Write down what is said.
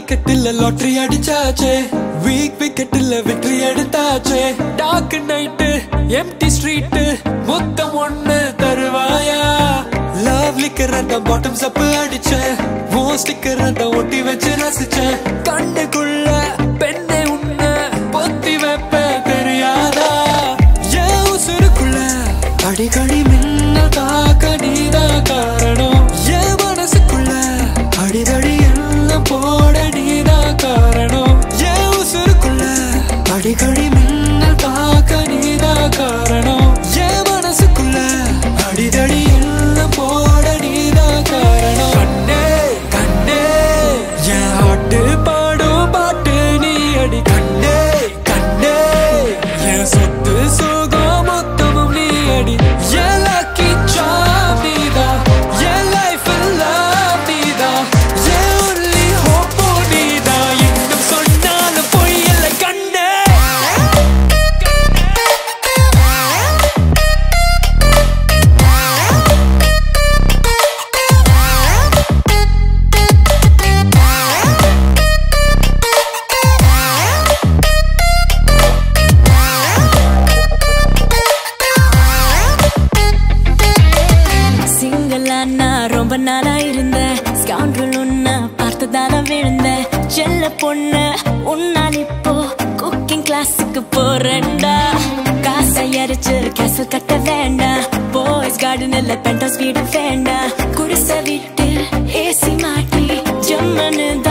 கிரிக்கெட்டில் lottery அடிச்சாச்சே week விக்கெட்டில் வெற்றி எடுத்தாச்சே டார்க் நைட்டு எம்டி ஸ்ட்ரீட் மொத்தம் ஒண்ணு தருவாயா லவ் லிக்கர் அந்த பாட்டம் சப்பு அடிச்சேன் மோ ஸ்டிக்கர் அந்த ஒட்டி வச்சு ரசிச்சேன் கண்ணுக்குள்ள பெண்ணை உன்ன பொத்தி வைப்ப தெரியாதா என் உசுருக்குள்ள அடிக்கடி மின்னல் தாக்க நீதான் காரணம் என் மனசுக்குள்ள அடிதடி எல்லாம் போட நீதான் காரணம் என் உசுருக்குள்ள அடிக்கடி மின்னல் தாக்க நீதான் காரணம் என் மனசுக்குள்ள அடிதடி எல்லாம் போட நீதான் காரணம் கண்ணே கண்ணே என் ஹாட்டு பாடும் பாட்டு நீ அடி கண்ணே கண்ணே என் சொத்து சுகம் மொத்தமும் நீ அடி என் lucky charm நீதான் என் life in love நீதான் என் only hope உம் நீதான் இன்னும் சொன்னாலும் பொய் இல்லை கண்ணே சிங்கிளா நான் ரொம்ப நாளா இருந்தேன் ஸ்கவுண்டல் உன்ன பார்த்ததால விழுந்தேன் செல்ல பொண்ணு உன்னால் இப்போ குக்கிங் கிளாஸுக்கு போறேன்டா காசை அரைச்சு கேசல் கட்ட வேண்டாம் பாய்ஸ் கார்டன் இல்ல பென்டோஸ் வீடு வேண்டாம் குடிசை விட்டு ஏசி மாட்டி ஜம்மனு